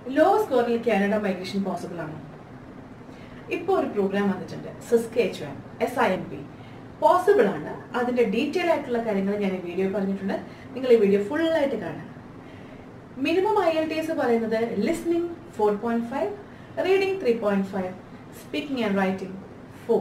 law സ്കോറിൽ Canada migration possible ആണ് ഇപ്പോൾ ഒരു പ്രോഗ്രാം വന്നിട്ടുണ്ട് Saskatchewan S I M P possible ആണ് അതിന്റെ ഡീറ്റെയിൽ ആയിട്ടുള്ള കാര്യങ്ങൾ ഞാൻ ഈ വീഡിയോ പറഞ്ഞിട്ടുണ്ട് നിങ്ങൾ ഈ വീഡിയോ ഫുൾ ആയിട്ട് കാണാം minimum I L T S പറയുന്നത് listening four point five reading three point five speaking and writing four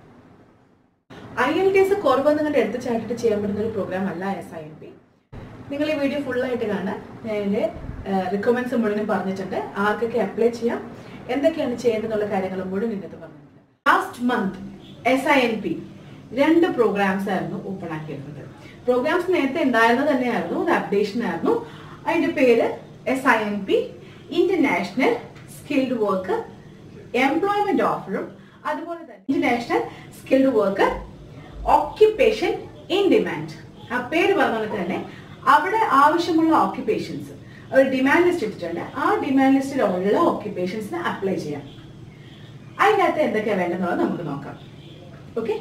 I L T S കുറവെന്ന് കണ്ട് എടുത്ത് ചാട്ടിട്ട് ചെയ്യാൻ പറ്റുന്ന ഒരു പ്രോഗ്രാം അല്ല എസ് ഐ എം പി നിങ്ങൾ ഈ വീഡിയോ ഫുൾ ആയിട്ട് കാണാൻ ഞാൻ എൻ്റെ റിക്കമെൻഡ്സ് മുഴുവനും പറഞ്ഞിട്ടുണ്ട് ആർക്കൊക്കെ അപ്ലൈ ചെയ്യാം എന്തൊക്കെയാണ് ചെയ്യേണ്ടതെന്നുള്ള കാര്യങ്ങളും മുഴുവൻ ഇതിനകത്ത് പറഞ്ഞിട്ടുണ്ട് last month S I N P രണ്ട് പ്രോഗ്രാംസ് ആയിരുന്നു ഓപ്പൺ ആക്കിയിരുന്നത് പ്രോഗ്രാംസ് നേരത്തെ ഉണ്ടായിരുന്നത് തന്നെയായിരുന്നു ഒരു അപ്ഡേഷൻ ആയിരുന്നു അതിന്റെ പേര് S I N P international skilled work employment ഓഫറും അതുപോലെ തന്നെ international skilled work occupation in demand ആ പേര് പറഞ്ഞ പോലെ തന്നെ അവിടെ ആവശ്യമുള്ള ഓക്യുപ്പേഷൻസ് ഒരു ഡിമാൻഡ് ലിസ്റ്റ് ഇട്ടിട്ടുണ്ട് ആ ഡിമാൻഡ് ലിസ്റ്റിലുള്ള ഓക്യുപ്പേഷൻസിന് അപ്ലൈ ചെയ്യാം അതിൻ്റെ അകത്ത് എന്തൊക്കെയാണ് വേണ്ടതെന്നുള്ളത് നമുക്ക് നോക്കാം okay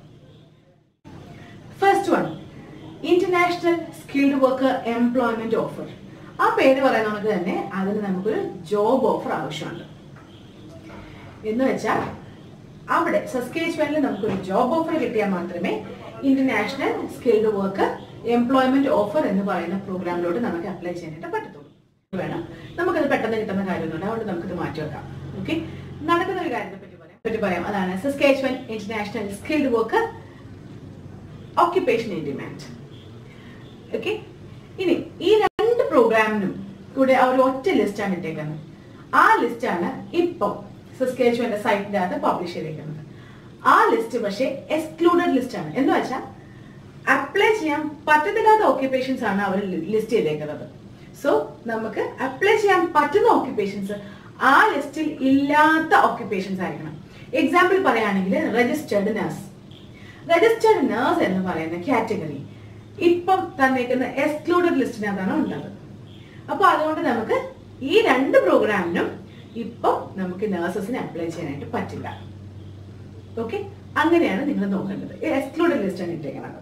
first one international skilled work employment offer ആ പേര് പറയുന്ന കണക്ക് തന്നെ അതിന് നമുക്കൊരു ജോബ് ഓഫർ ആവശ്യമുണ്ട് എന്ന് വെച്ചാൽ അവിടെ സസ്കേച്ച്വനിൽ നമുക്കൊരു ജോബ് ഓഫർ കിട്ടിയാൽ മാത്രമേ international skilled work employment offer എന്ന് പറയുന്ന പ്രോഗ്രാമിലോട്ട് നമുക്ക് അപ്ലൈ ചെയ്യാനായിട്ട് പറ്റത്തുള്ളൂ വേണം നമുക്കത് പെട്ടെന്ന് കിട്ടുന്ന കാര്യമൊന്നുമില്ല അതുകൊണ്ട് നമുക്കിത് മാറ്റി വെക്കാം ഓക്കെ നടക്കുന്ന ഒരു കാര്യത്തെ പറ്റി പറയാം പറ്റി പറയാം അതാണ് Saskatchewan international skilled work occupation in demand okay ഇനി ഈ രണ്ട് പ്രോഗ്രാമിനും കൂടെ ആ ഒരു ഒറ്റ ലിസ്റ്റാണ് ഇട്ടേക്കുന്നത് ആ ലിസ്റ്റാണ് ഇപ്പം സസ്കേച്ച്വന്റെ സൈറ്റിന്റെ അകത്ത് പബ്ലിഷ് ചെയ്തേക്കുന്നത് ആ ലിസ്റ്റ് പക്ഷേ എക്സ്ക്ലൂഡഡ് ലിസ്റ്റ് ആണ് എന്ന് വെച്ചാൽ അപ്ലൈ ചെയ്യാൻ പറ്റത്തില്ലാത്ത ഓക്യുപ്പേഷൻസ് ആണ് അവർ ലിസ്റ്റ് ചെയ്തേക്കുന്നത് സോ നമുക്ക് അപ്ലൈ ചെയ്യാൻ പറ്റുന്ന ഓക്യുപ്പേഷൻസ് ആ ലിസ്റ്റിൽ ഇല്ലാത്ത ഓക്യുപ്പേഷൻസ് ആയിരിക്കണം എക്സാമ്പിൾ പറയുകയാണെങ്കിൽ രജിസ്റ്റേർഡ് നഴ്സ് രജിസ്റ്റേർഡ് നഴ്സ് എന്ന് പറയുന്ന കാറ്റഗറി ഇപ്പം തന്നേക്കുന്ന എക്സ്ക്ലൂഡഡ് ലിസ്റ്റിനകത്താണ് ഉള്ളത് അപ്പൊ അതുകൊണ്ട് നമുക്ക് ഈ രണ്ട് പ്രോഗ്രാമിനും ഇപ്പം നമുക്ക് നഴ്സസിന് അപ്ലൈ ചെയ്യാനായിട്ട് പറ്റില്ല ഓക്കെ അങ്ങനെയാണ് നിങ്ങൾ നോക്കേണ്ടത് എക്സ്ക്ലൂഡഡ് ലിസ്റ്റാണ് ഇട്ടേക്കുന്നത്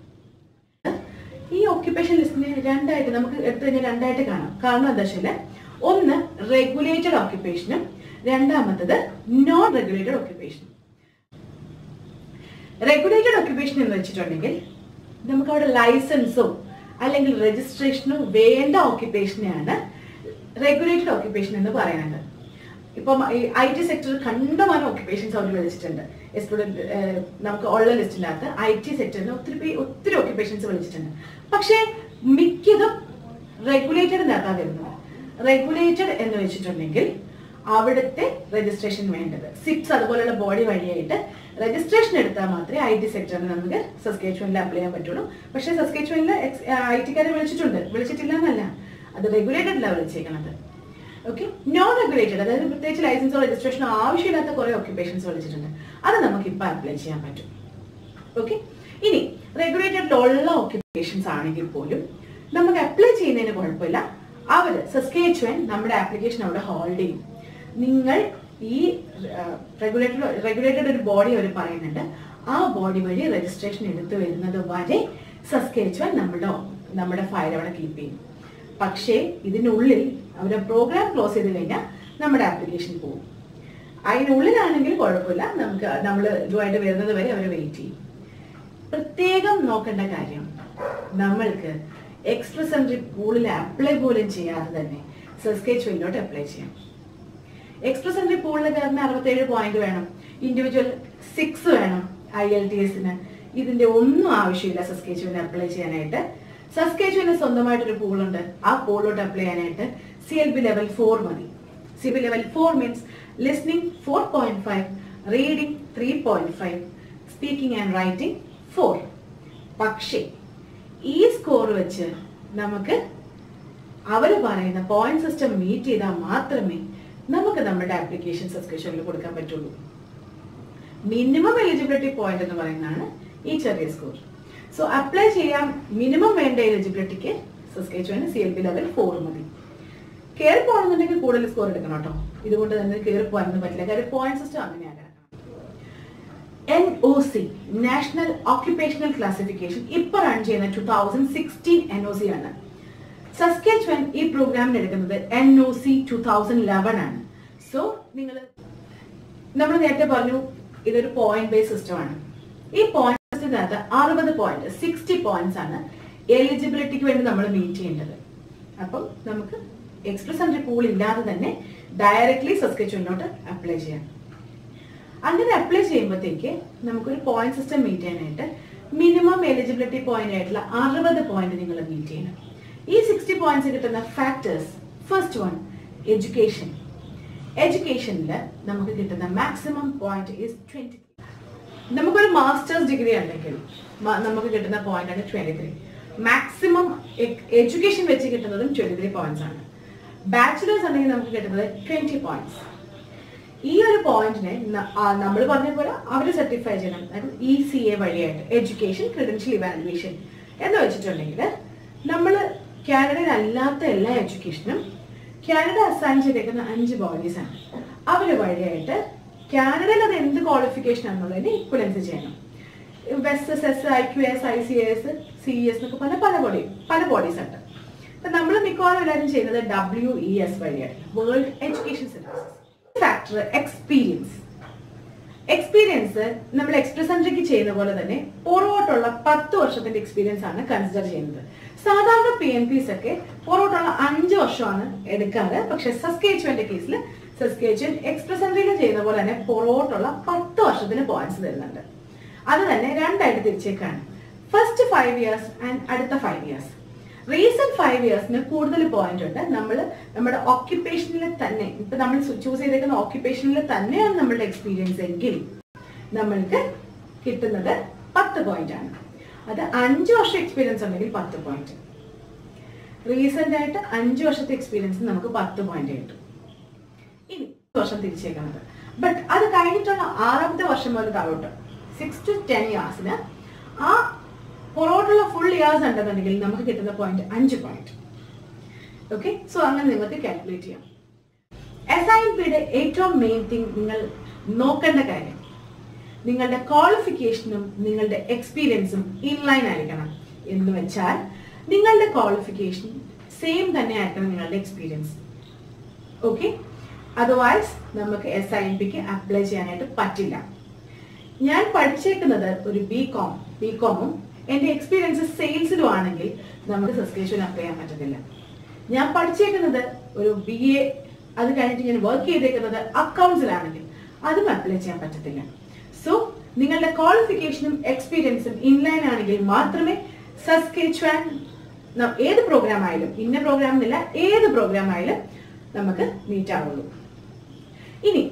ഈ ഓക്യുപ്പേഷൻ ലിസ്റ്റിനെ രണ്ടായിട്ട് നമുക്ക് എടുത്തു കഴിഞ്ഞാൽ രണ്ടായിട്ട് കാണാം കാരണം എന്താ വെച്ചാൽ ഒന്ന് റെഗുലേറ്റഡ് ഓക്യുപ്പേഷനും രണ്ടാമത്തത് നോൺ റെഗുലേറ്റഡ് ഓക്യുപ്പേഷനും റെഗുലേറ്റഡ് ഓക്യുപ്പേഷൻ എന്ന് വെച്ചിട്ടുണ്ടെങ്കിൽ നമുക്ക് അവിടെ ലൈസൻസോ അല്ലെങ്കിൽ രജിസ്ട്രേഷനോ വേണ്ട ഓക്യുപ്പേഷനെയാണ് റെഗുലേറ്റഡ് ഓക്യുപ്പേഷൻ എന്ന് പറയുന്നത് ഇപ്പം ഐ ടി സെക്ടറിൽ കണ്ടമാനം ഓക്യുപ്പേഷൻസ് അവർ വിളിച്ചിട്ടുണ്ട് സ്റ്റുഡൻറ്റ് നമുക്ക് ഉള്ള ലിസ്റ്റിനകത്ത് ഐ ടി സെക്ടറിൽ ഒത്തിരി പേ- ഒത്തിരി ഓക്യുപ്പേഷൻസ് വിളിച്ചിട്ടുണ്ട് പക്ഷേ മിക്കതും റെഗുലേറ്റഡിനകത്താണ് വരുന്നത് റെഗുലേറ്റഡ് എന്ന് വെച്ചിട്ടുണ്ടെങ്കിൽ അവിടുത്തെ രജിസ്ട്രേഷൻ വേണ്ടത് സിപ്സ് അതുപോലുള്ള ബോഡി വഴിയായിട്ട് രജിസ്ട്രേഷൻ എടുത്താൽ മാത്രമേ ഐ ടി സെക്ടറിന് നമുക്ക് സസ്കേച്വനിൽ അപ്ലൈ ചെയ്യാൻ പറ്റുള്ളൂ പക്ഷേ സസ്കേച്വനിൽ ഐ ടിക്കാരെ വിളിച്ചിട്ടുണ്ട് വിളിച്ചിട്ടില്ല എന്നല്ല അത് റെഗുലേറ്റഡിലാണ് വിളിച്ചേക്കുന്നത് ഓക്കെ നോൺ റെഗുലേറ്റഡ് അതായത് പ്രത്യേകിച്ച് ലൈസൻസോ രജിസ്ട്രേഷനോ ആവശ്യമില്ലാത്ത കുറെ ഓക്യുപ്പേഷൻസ് വിളിച്ചിട്ടുണ്ട് അത് നമുക്ക് ഇപ്പം അപ്ലൈ ചെയ്യാൻ പറ്റും ഓക്കെ ഇനി റെഗുലേറ്റഡ് ഉള്ള ഓക്യുപ്പേഷൻസ് ആണെങ്കിൽ പോലും നമുക്ക് അപ്ലൈ ചെയ്യുന്നതിന് കുഴപ്പമില്ല അവർ സസ്കേച്വൻ നമ്മുടെ ആപ്ലിക്കേഷൻ അവിടെ ഹോൾഡ് ചെയ്യും നിങ്ങൾ ഈ റെഗുലേറ്റഡ് റെഗുലേറ്റഡ് ഒരു ബോഡി അവർ പറയുന്നുണ്ട് ആ ബോഡി വഴി രജിസ്ട്രേഷൻ എടുത്തു വരുന്നത് വരെ സസ്കേച്വൻ നമ്മുടെ നമ്മുടെ ഫയൽ അവിടെ കീപ്പ് ചെയ്യും പക്ഷേ ഇതിനുള്ളിൽ അവരെ പ്രോഗ്രാം ക്ലോസ് ചെയ്ത് കഴിഞ്ഞാൽ നമ്മുടെ ആപ്ലിക്കേഷൻ പോകും അതിനുള്ളിലാണെങ്കിൽ കുഴപ്പമില്ല നമുക്ക് നമ്മൾ ഇതുമായിട്ട് വരുന്നത് വരെ അവർ വെയിറ്റ് ചെയ്യും പ്രത്യേകം നോക്കേണ്ട കാര്യം നമ്മൾക്ക് എക്സ്പ്രസ് എൻട്രി പൂളിൽ അപ്ലൈ പോലും ചെയ്യാതെ തന്നെ സസ്കേച്വലിലോട്ട് അപ്ലൈ ചെയ്യാം എക്സ്പ്രസ് എൻട്രി പൂളിൽ കയറുന്ന അറുപത്തേഴ് പോയിന്റ് വേണം ഇൻഡിവിജ്വൽ സിക്സ് വേണം ഐ എൽ ടി എസിന് ഇതിന്റെ ഒന്നും ആവശ്യമില്ല സസ്കേച്ചുവിന് അപ്ലൈ ചെയ്യാനായിട്ട് സസ്കേച്ചുവിന് സ്വന്തമായിട്ടൊരു പൂളുണ്ട് ആ പൂളിലോട്ട് അപ്ലൈ ചെയ്യാനായിട്ട് C L B level four മതി C B level four means listening four point five reading three point five speaking and writing four പക്ഷേ ഈ സ്കോർ വെച്ച് നമുക്ക് അവർ പറയുന്ന പോയിന്റ് സിസ്റ്റം മീറ്റ് ചെയ്താൽ മാത്രമേ നമുക്ക് നമ്മുടെ ആപ്ലിക്കേഷൻ സബ്സ്ക്രിപ്ഷനിൽ കൊടുക്കാൻ പറ്റുള്ളൂ മിനിമം എലിജിബിലിറ്റി പോയിന്റ് എന്ന് പറയുന്നതാണ് ഈ ചെറിയ സ്കോർ സോ അപ്ലൈ ചെയ്യാൻ മിനിമം വേണ്ട എലിജിബിലിറ്റിക്ക് സബ്സ്ക്രിപ്ഷന് C L P level four മതി കയറി പോകണമെന്നുണ്ടെങ്കിൽ കൂടുതൽ സ്കോർ എടുക്കണം കേട്ടോ ഇതുകൊണ്ട് തന്നെ കയറി പോകാനൊന്നും പറ്റില്ല കാര്യം പോയിന്റ് സിസ്റ്റം അങ്ങനെയാണ് N O C national occupational classification ഇപ്പൊ റൺ ചെയ്യുന്ന two thousand sixteen N O C ആണ് സസ്കേച്വൻ ഈ പ്രോഗ്രാമിന് എടുക്കുന്നത് N O C two thousand eleven ആണ് സോ നിങ്ങൾ നമ്മൾ നേരത്തെ പറഞ്ഞു ഇതൊരു പോയിന്റ് ബേസ് സിസ്റ്റം ആണ് ഈ പോയിന്റ് സിസ്റ്റത്തിനകത്ത് അറുപത് പോയിന്റ് സിക്സ്റ്റി പോയിന്റ്സ് ആണ് എലിജിബിലിറ്റിക്ക് വേണ്ടി നമ്മൾ മീറ്റ് ചെയ്യേണ്ടത് അപ്പം നമുക്ക് എക്സ്പ്രസ് എൻട്രി പൂൾ ഇല്ലാതെ തന്നെ ഡയറക്ട്ലി സസ്കെച്ചുവിനോട്ട് അപ്ലൈ ചെയ്യാം അങ്ങനെ അപ്ലൈ ചെയ്യുമ്പോഴത്തേക്ക് നമുക്കൊരു പോയിന്റ് സിസ്റ്റം മീറ്റ് ചെയ്യാനായിട്ട് മിനിമം എലിജിബിലിറ്റി പോയിന്റ് ആയിട്ടുള്ള അറുപത് പോയിന്റ് നിങ്ങൾ മീറ്റ് ചെയ്യണം ഈ സിക്സ്റ്റി പോയിന്റ്സ് കിട്ടുന്ന ഫാക്ടേഴ്സ് ഫസ്റ്റ് വൺ എഡ്യൂക്കേഷൻ എഡ്യൂക്കേഷനിൽ നമുക്ക് കിട്ടുന്ന മാക്സിമം പോയിന്റ് ഈസ് ട്വന്റി നമുക്കൊരു മാസ്റ്റേഴ്സ് ഡിഗ്രി ഉണ്ടെങ്കിൽ മ- നമുക്ക് കിട്ടുന്ന പോയിന്റ് ആണ് ട്വന്റി ത്രീ മാക്സിമം എഡ്യൂക്കേഷൻ വെച്ച് കിട്ടുന്നതും ട്വന്റി ത്രീ പോയിന്റ്സ് ആണ് ബാച്ചിലേഴ്സ് ഉണ്ടെങ്കിൽ നമുക്ക് കിട്ടുന്നത് ട്വന്റി പോയിന്റ്സ് ഈ ഒരു പോയിന്റിനെ നമ്മൾ പറഞ്ഞ പോലെ അവർ സർട്ടിഫൈ ചെയ്യണം അതായത് ഇ സി എ വഴിയായിട്ട് എഡ്യൂക്കേഷൻ ക്രെഡൻഷ്യൽ ഇവാലുവേഷൻ എന്ന് വെച്ചിട്ടുണ്ടെങ്കിൽ നമ്മൾ കാനഡയിൽ അല്ലാത്ത എല്ലാ എഡ്യൂക്കേഷനും കാനഡ അസൈൻ ചെയ്തേക്കുന്ന അഞ്ച് ബോഡീസ് ആണ് അവർ വഴിയായിട്ട് കാനഡയിൽ അത് എന്ത് ക്വാളിഫിക്കേഷൻ ആണെന്നുള്ളതിന് ഇക്വലൻസ് ചെയ്യണം വെസ്റ്റ് S S I Q S I C S C S എന്നൊക്കെ പല പല ബോഡി പല ബോഡീസ് ഉണ്ട് അപ്പൊ നമ്മൾ മിക്കവാറും എല്ലാവരും ചെയ്യുന്നത് ഡബ്ല്യു ഇ എസ് വഴിയാണ് world education services factor experience experience നമ്മൾ എക്സ്പ്രസ് എൻട്രിക്ക് ചെയ്യുന്ന പോലെ തന്നെ പുറകോട്ടുള്ള പത്ത് വർഷത്തിന്റെ എക്സ്പീരിയൻസ് ആണ് കൺസിഡർ ചെയ്യുന്നത് സാധാരണ പി എൻ പിസ് ഒക്കെ പുറകോട്ടുള്ള അഞ്ച് വർഷമാണ് എടുക്കാറ് പക്ഷെ സസ്കേച്ചുവന്റെ കേസിൽ സസ്കേച്ചുവൻ എക്സ്പ്രസ് എൻട്രിയിൽ ചെയ്യുന്ന പോലെ തന്നെ പുറകോട്ടുള്ള പത്ത് വർഷത്തിന് പോയിന്റ്സ് തരുന്നുണ്ട് അത് തന്നെ രണ്ടായിട്ട് തിരിച്ചേക്കാണ് ഫസ്റ്റ് ഫൈവ് ഇയേഴ്സ് ആൻഡ് അടുത്ത ഫൈവ് ഇയേഴ്സ് റീസെന്റ് ഫൈവ് ഇയേഴ്സിന് കൂടുതൽ പോയിന്റ് ഉണ്ട് നമ്മൾ നമ്മുടെ ഓക്യുപ്പേഷനിൽ തന്നെ ഇപ്പൊ നമ്മൾ ചൂസ് ചെയ്തേക്കുന്ന ഓക്യുപ്പേഷനിൽ തന്നെയാണ് നമ്മളുടെ എക്സ്പീരിയൻസ് എങ്കിൽ നമ്മൾക്ക് കിട്ടുന്നത് പത്ത് പോയിന്റ് ആണ് അത് അഞ്ച് വർഷം എക്സ്പീരിയൻസ് ഉണ്ടെങ്കിൽ പത്ത് പോയിന്റ് റീസെന്റ് ആയിട്ട് അഞ്ച് വർഷത്തെ എക്സ്പീരിയൻസ് നമുക്ക് പത്ത് പോയിന്റ് കിട്ടും ഇനി വർഷം തിരിച്ചേക്കുന്നത് ബട്ട് അത് കഴിഞ്ഞിട്ടുള്ള ആറാമത്തെ വർഷം മുതൽ താഴോട്ട് സിക്സ് ടു ടെൻ ഇയേഴ്സിന് ആ പുറകോട്ടുള്ള ഫുൾ ഇയേഴ്സ് ഉണ്ടെന്നുണ്ടെങ്കിൽ നമുക്ക് കിട്ടുന്ന പോയിന്റ് അഞ്ച് പോയിന്റ് ഓക്കെ സോ അങ്ങനെ നിങ്ങൾക്ക് കാൽക്കുലേറ്റ് ചെയ്യാം എസ് ഐ പിയുടെ ഏറ്റവും മെയിൻ തിങ് നിങ്ങൾ നോക്കേണ്ട കാര്യം നിങ്ങളുടെ ക്വാളിഫിക്കേഷനും നിങ്ങളുടെ എക്സ്പീരിയൻസും ഇൻലൈൻ ആയിരിക്കണം എന്ന് വെച്ചാൽ നിങ്ങളുടെ ക്വാളിഫിക്കേഷൻ സെയിം തന്നെ ആയിരിക്കണം നിങ്ങളുടെ എക്സ്പീരിയൻസ് ഓക്കെ അതർവൈസ് നമുക്ക് എസ് ഐ എൻ പിക്ക് അപ്ലൈ ചെയ്യാനായിട്ട് പറ്റില്ല ഞാൻ പഠിച്ചേക്കുന്നത് ഒരു ബി കോം ബി കോമും എന്റെ എക്സ്പീരിയൻസ് സെയിൽസിലും ആണെങ്കിൽ നമുക്ക് സബ്സ്ക്രിപ്ഷൻ അപ്ലൈ ചെയ്യാൻ പറ്റത്തില്ല ഞാൻ പഠിച്ചേക്കുന്നത് ഒരു ബി എ അത് കഴിഞ്ഞിട്ട് ഞാൻ വർക്ക് ചെയ്തേക്കുന്നത് അക്കൗണ്ട്സിലാണെങ്കിൽ അതും അപ്ലൈ ചെയ്യാൻ പറ്റത്തില്ല സോ നിങ്ങളുടെ ക്വാളിഫിക്കേഷനും എക്സ്പീരിയൻസും ഇൻലൈൻ ആണെങ്കിൽ മാത്രമേ സസ്കേച്ച്വാൻ ഏത് പ്രോഗ്രാം ആയാലും ഇന്ന പ്രോഗ്രാം എന്നില്ല ഏത് പ്രോഗ്രാം ആയാലും നമുക്ക് മീറ്റ് ആവുള്ളൂ ഇനി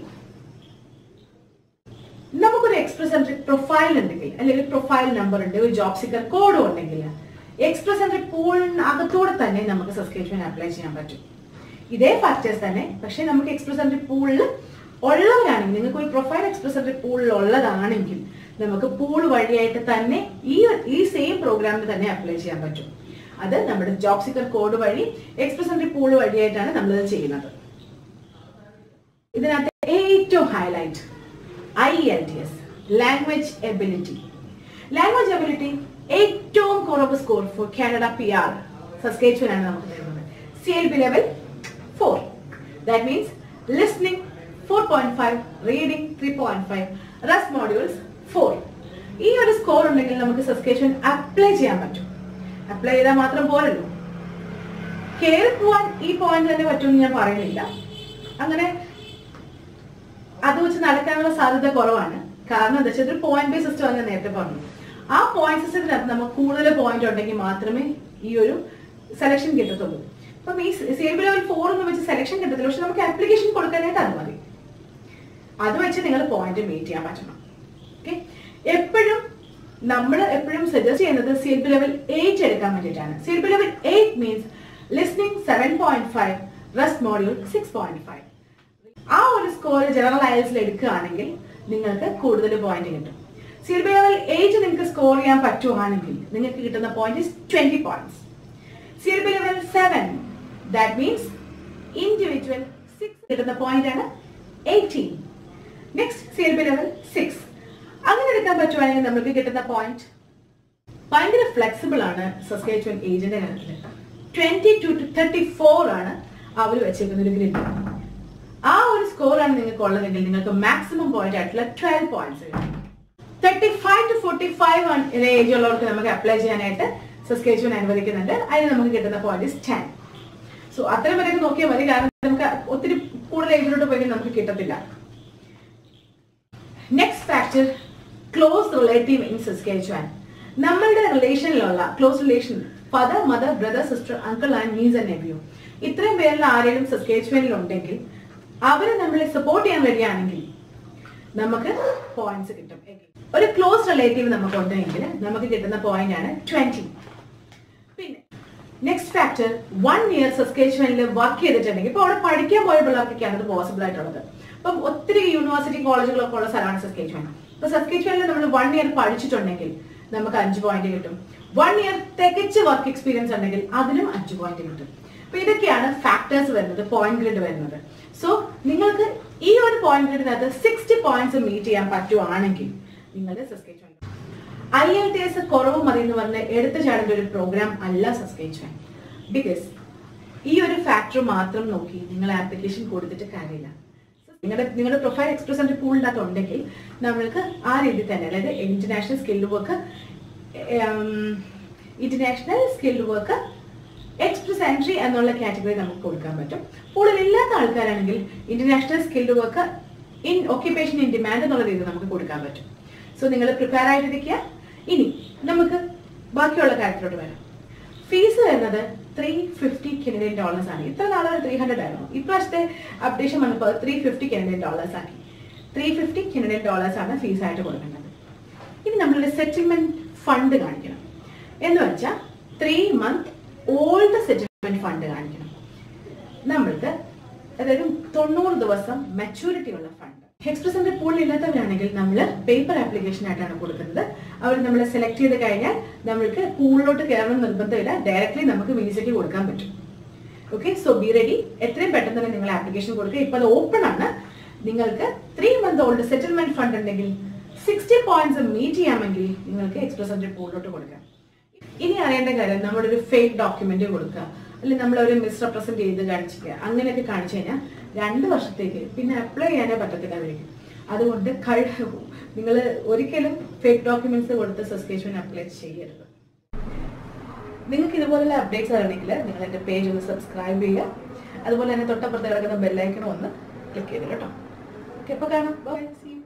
നമുക്കൊരു എക്സ്പ്രസ് എൻട്രി പ്രൊഫൈൽ ഉണ്ടെങ്കിൽ അല്ലെങ്കിൽ പ്രൊഫൈൽ നമ്പർ ഉണ്ട് ഒരു ജോബ് സിക്കർ കോഡും ഉണ്ടെങ്കിൽ എക്സ്പ്രസ് എൻട്രി പൂളിന് അകത്തൂടെ തന്നെ നമുക്ക് സബ്സ്ക്രിപ്ഷൻ അപ്ലൈ ചെയ്യാൻ പറ്റും ഇതേ ഫാക്ടേഴ്സ് തന്നെ പക്ഷേ നമുക്ക് എക്സ്പ്രസ് എൻട്രി പൂളിൽ ഉള്ളവരാണെങ്കിൽ നിങ്ങൾക്ക് ഒരു പ്രൊഫൈൽ എക്സ്പ്രസ് എൻട്രി പൂളിൽ ഉള്ളതാണെങ്കിൽ നമുക്ക് പൂൾ വഴിയായിട്ട് തന്നെ ഈ ഈ സെയിം പ്രോഗ്രാമിന് തന്നെ അപ്ലൈ ചെയ്യാൻ പറ്റും അത് നമ്മുടെ ജോബ് സിക്കർ കോഡ് വഴി എക്സ്പ്രസ് എൻട്രി പൂൾ വഴിയായിട്ടാണ് നമ്മളിത് ചെയ്യുന്നത് ഇതിനകത്ത് ഏറ്റവും highlight I L T S language ability language ability ഏറ്റവും കുറവ് score for Canada P R സസ്കേച്ചുവനാണ് നമുക്ക് തരുന്നത് C L B level four that means listening four point five reading three point five rest modules four ഈ ഒരു score ഉണ്ടെങ്കിൽ നമുക്ക് സസ്കേഷൻ apply ചെയ്യാൻ പറ്റും അപ്ലൈ ചെയ്താൽ മാത്രം പോരല്ലോ കയറി പോവാൻ ഈ പോയിന്റ് തന്നെ പറ്റുമെന്ന് ഞാൻ പറയുന്നില്ല അങ്ങനെ അത് വെച്ച് നടക്കാനുള്ള സാധ്യത കുറവാണ് കാരണം എന്താ വെച്ചാൽ ഇതൊരു പോയിന്റ് ബേസ് സിസ്റ്റം ഞാൻ നേരത്തെ പറഞ്ഞു ആ പോയിന്റ് സിസ്റ്റത്തിനകത്ത് നമുക്ക് കൂടുതൽ പോയിന്റ് ഉണ്ടെങ്കിൽ മാത്രമേ ഈ ഒരു സെലക്ഷൻ കിട്ടത്തുള്ളൂ അപ്പം ഈ C L B level four എന്ന് വെച്ച് സെലക്ഷൻ കിട്ടത്തില്ല പക്ഷെ നമുക്ക് ആപ്ലിക്കേഷൻ കൊടുക്കാനായിട്ട് അത് മതി അത് വെച്ച് നിങ്ങൾ പോയിന്റ് മീറ്റ് ചെയ്യാൻ പറ്റണം ഓക്കെ എപ്പോഴും നമ്മൾ എപ്പോഴും സജസ്റ്റ് ചെയ്യുന്നത് C L P level eight എടുക്കാൻ വേണ്ടിയിട്ടാണ് C L P level eight means listening seven point five rest module six point five ആ ഒരു സ്കോർ ജനറൽ അയൽസിൽ എടുക്കുകയാണെങ്കിൽ നിങ്ങൾക്ക് കൂടുതൽ പോയിന്റ് കിട്ടും C L B level eight നിങ്ങൾക്ക് സ്കോർ ചെയ്യാൻ പറ്റുവാണെങ്കിൽ നിങ്ങൾക്ക് കിട്ടുന്ന point twenty points C L B level seven that means individual six കിട്ടുന്ന പോയിന്റ് ആണ് eighteen next C L B level six അങ്ങനെ എടുക്കാൻ പറ്റുവാണെങ്കിൽ നമുക്ക് കിട്ടുന്ന പോയിന്റ് ഭയങ്കര ഫ്ലെക്സിബിൾ ആണ് സസ്കേച്വൻ ഏജന്റ് കാര്യത്തിൽ twenty two to thirty four ആണ് അവർ വെച്ചേക്കുന്ന ഒരു ഗ്രിഡ് ആ ഒരു സ്കോർ ആണ് നിങ്ങൾക്ക് ഉള്ളതെങ്കിൽ നിങ്ങൾക്ക് മാക്സിമം പോയിന്റ് ആയിട്ടുള്ള ട്വൽവ് പോയിന്റ്സ് കിട്ടും thirty five to forty five age ഉള്ളവർക്ക് നമുക്ക് അപ്ലൈ ചെയ്യാനായിട്ട് സസ്കേച്ചുവൻ അനുവദിക്കുന്നുണ്ട് അതിന് നമുക്ക് കിട്ടുന്ന പോയിന്റ് ടെൻ സോ അത്രയും വരെയൊക്കെ നോക്കിയാൽ മതി കാരണം നമുക്ക് ഒത്തിരി കൂടുതൽ ഏജിലോട്ട് പോയി നമുക്ക് കിട്ടത്തില്ല next factor close relative in Saskatchewan നമ്മളുടെ റിലേഷനിലുള്ള close relation father mother brother sister uncle and niece and nephew ഇത്രയും പേരിൽ ആരെങ്കിലും സസ്കേച്ചുവനിൽ ഉണ്ടെങ്കിൽ അവരെ നമ്മളെ സപ്പോർട്ട് ചെയ്യാൻ വരികയാണെങ്കിൽ നമുക്ക് പോയിന്റ്സ് കിട്ടും ഒരു ക്ലോസ് റിലേറ്റീവ് നമുക്ക് ഉണ്ടെങ്കിൽ നമുക്ക് കിട്ടുന്ന പോയിന്റ് ആണ് ട്വന്റി പിന്നെ നെക്സ്റ്റ് ഫാക്ടർ വൺ ഇയർ സസ്കേച്ചുവനിൽ വർക്ക് ചെയ്തിട്ടുണ്ടെങ്കിൽ ഇപ്പോൾ അവിടെ പഠിക്കാൻ പോയ പിള്ളേർക്കൊക്കെയാണ് അത് പോസിബിൾ ആയിട്ടുള്ളത് അപ്പം ഒത്തിരി യൂണിവേഴ്സിറ്റി കോളേജുകളൊക്കെ ഉള്ള സ്ഥലമാണ് സസ്കേച്ചുവൻ അപ്പൊ സസ്കേച്ചുവനിൽ നമ്മൾ വൺ ഇയർ പഠിച്ചിട്ടുണ്ടെങ്കിൽ നമുക്ക് അഞ്ച് പോയിന്റ് കിട്ടും വൺ ഇയർ തികച്ച് വർക്ക് എക്സ്പീരിയൻസ് ഉണ്ടെങ്കിൽ അതിനും അഞ്ച് പോയിന്റ് കിട്ടും അപ്പൊ ഇതൊക്കെയാണ് ഫാക്ടേഴ്സ് വരുന്നത് പോയിന്റ് ഗ്രിഡ് വരുന്നത് സോ നിങ്ങൾക്ക് ഈ ഒരു പോയിന്റ് ഗ്രിഡിനകത്ത് സിക്സ്റ്റി പോയിന്റ്സ് മീറ്റ് ചെയ്യാൻ പറ്റുവാണെങ്കിൽ നിങ്ങളുടെ Saskatchewan I L T S കുറവ് മതി എന്ന് പറഞ്ഞ് എടുത്തു ചാടേണ്ട ഒരു പ്രോഗ്രാം അല്ല സസ്കേച്ചുവൻ ബിക്കോസ് ഈ ഒരു ഫാക്ടർ മാത്രം നോക്കി നിങ്ങൾ ആപ്ലിക്കേഷൻ കൊടുത്തിട്ട് കാര്യമില്ല നിങ്ങളുടെ നിങ്ങളുടെ പ്രൊഫൈൽ എക്സ്പ്രസ് ആൻഡ് പൂളിനകത്ത് ഉണ്ടെങ്കിൽ നമ്മൾക്ക് ആ രീതിയിൽ തന്നെ അതായത് international skilled work international skilled work express entry എന്നുള്ള കാറ്റഗറി നമുക്ക് കൊടുക്കാൻ പറ്റും പൂളിൽ ഇല്ലാത്ത ആൾക്കാരാണെങ്കിൽ international skilled work in occupation in demand എന്നുള്ള രീതിയിൽ നമുക്ക് കൊടുക്കാൻ പറ്റും സോ നിങ്ങൾ പ്രിപ്പയർ ആയിട്ടിരിക്കുക ഇനി നമുക്ക് ബാക്കിയുള്ള കാര്യത്തിലോട്ട് വരാം ഫീസ് വരുന്നത് ത്രീ ഫിഫ്റ്റി കനഡിയൻ ഡോളേഴ്സ് ആണ് ഇത്ര നാളെ ത്രീ ഹൺഡ്രഡ് ആയിരുന്നു ഇപ്രാവശ്യത്തെ അപ്ഡേഷൻ വന്നപ്പോൾ ത്രീ ഫിഫ്റ്റി കനഡിയൻ ഡോളേഴ്സ് ആക്കി ത്രീ ഫിഫ്റ്റി കനഡിയൻ ഡോളേഴ്സ് ആണ് ഫീസ് ആയിട്ട് കൊടുക്കേണ്ടത് ഇനി നമ്മളുടെ സെറ്റിൽമെന്റ് ഫണ്ട് കാണിക്കണം എന്ന് വെച്ചാൽ three month old settlement fund കാണിക്കണം നമ്മൾക്ക് അതായത് തൊണ്ണൂറ് ദിവസം മെച്ചൂരിറ്റി ഉള്ള ഫണ്ട് എക്സ്പ്രസിന്റെ പൂളിൽ ഇല്ലാത്തവരാണെങ്കിൽ നമ്മൾ പേപ്പർ ആപ്ലിക്കേഷൻ ആയിട്ടാണ് കൊടുക്കുന്നത് അവർ നമ്മളെ സെലക്ട് ചെയ്ത് കഴിഞ്ഞാൽ നമ്മൾക്ക് പൂളിലോട്ട് കയറണം നിർബന്ധമില്ല ഡയറക്റ്റ്ലി നമുക്ക് വിസിറ്റ് കൊടുക്കാൻ പറ്റും ഓക്കെ സോ ബി റെഡി എത്രയും പെട്ടെന്ന് തന്നെ നിങ്ങൾ ആപ്ലിക്കേഷൻ കൊടുക്കുക ഇപ്പൊ അത് ഓപ്പൺ ആണ് നിങ്ങൾക്ക് three month old settlement fund ഉണ്ടെങ്കിൽ സിക്സ്റ്റി പോയിന്റ്സ് മീറ്റ് ചെയ്യാമെങ്കിൽ നിങ്ങൾക്ക് എക്സ്പ്രസിന്റെ പൂളിലോട്ട് കൊടുക്കാം ഇനി അറിയേണ്ട കാര്യം നമ്മുടെ ഒരു ഫേക്ക് ഡോക്യുമെന്റ് കൊടുക്കുക അല്ലെങ്കിൽ നമ്മൾ ഒരു മിസ്റെപ്രസെന്റ് ചെയ്ത് കാണിച്ചിരിക്കുക അങ്ങനെയൊക്കെ കാണിച്ചു കഴിഞ്ഞാൽ രണ്ട് വർഷത്തേക്ക് പിന്നെ അപ്ലൈ ചെയ്യാനേ പറ്റത്തില്ല അവർക്ക് അതുകൊണ്ട് കഴി നിങ്ങൾ ഒരിക്കലും ഫേക്ക് ഡോക്യുമെന്റ്സ് കൊടുത്ത് സസ്പെൻഷൻ അപ്ലൈ ചെയ്യരുത് നിങ്ങൾക്ക് ഇതുപോലുള്ള അപ്ഡേറ്റ്സ് അറിയണമെങ്കിൽ നിങ്ങൾ എൻ്റെ പേജ് ഒന്ന് സബ്സ്ക്രൈബ് ചെയ്യുക അതുപോലെ തന്നെ തൊട്ടപ്പുറത്ത് കിടക്കുന്ന ബെല്ലൈക്കണും ഒന്ന് ക്ലിക്ക് ചെയ്ത് കേട്ടോ ഓക്കെ അപ്പോൾ കാണാം ബൈ സീ